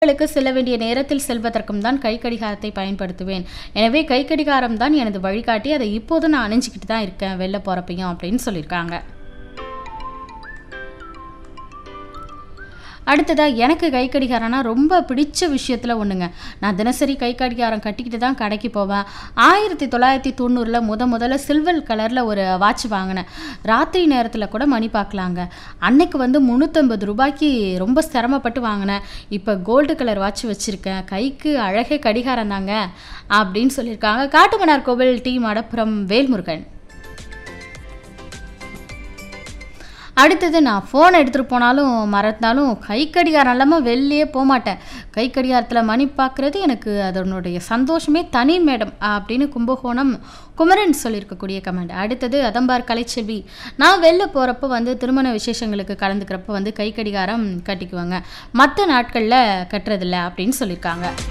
களுக்கு செல்ல வேண்டிய நேரத்தில் செல்வதற்கும் தான் கை கடிகாரத்தை பயன்படுத்துவேன் எனவே கை கடிகாரம் தான் எனது வழிகாட்டி அதை இப்போது நான் அணிஞ்சிக்கிட்டு தான் இருக்கேன் வெளில போகிறப்பையும் அப்படின்னு சொல்லியிருக்காங்க அடுத்ததாக எனக்கு கை கடிகாரம்னா ரொம்ப பிடிச்ச விஷயத்தில் ஒன்றுங்க நான் தினசரி கை கடிகாரம் கட்டிக்கிட்டு தான் கடைக்கு போவேன் ஆயிரத்தி தொள்ளாயிரத்தி தொண்ணூறில் முத முதல்ல சில்வர் கலரில் ஒரு வாட்ச் வாங்கினேன் ராத்திரி நேரத்தில் கூட மணி பார்க்கலாங்க அன்னைக்கு வந்து முந்நூற்றம்பது ரூபாய்க்கு ரொம்ப சிரமப்பட்டு வாங்கினேன் இப்போ கோல்டு கலர் வாட்ச் வச்சுருக்கேன் கைக்கு அழகே கடிகாரம் தாங்க அப்படின்னு சொல்லியிருக்காங்க காட்டுமன்னார் கோவில் டி மடப்புரம் வேல்முருகன் அடுத்தது நான் ஃபோன் எடுத்துகிட்டு போனாலும் மறந்தாலும் கை கடிகாரம் இல்லாமல் வெளியே போக மாட்டேன் கை கடிகாரத்தில் மணி பார்க்குறது எனக்கு அதனுடைய சந்தோஷமே தனி மேடம் அப்படின்னு கும்பகோணம் குமரன் சொல்லியிருக்கக்கூடிய கமெண்ட் அடுத்தது அதம்பார் கலைச்செல்வி நான் வெளில போகிறப்ப வந்து திருமண விசேஷங்களுக்கு கலந்துக்கிறப்ப வந்து கை கடிகாரம் கட்டிக்குவாங்க மற்ற நாட்களில் கட்டுறதில்ல அப்படின்னு சொல்லியிருக்காங்க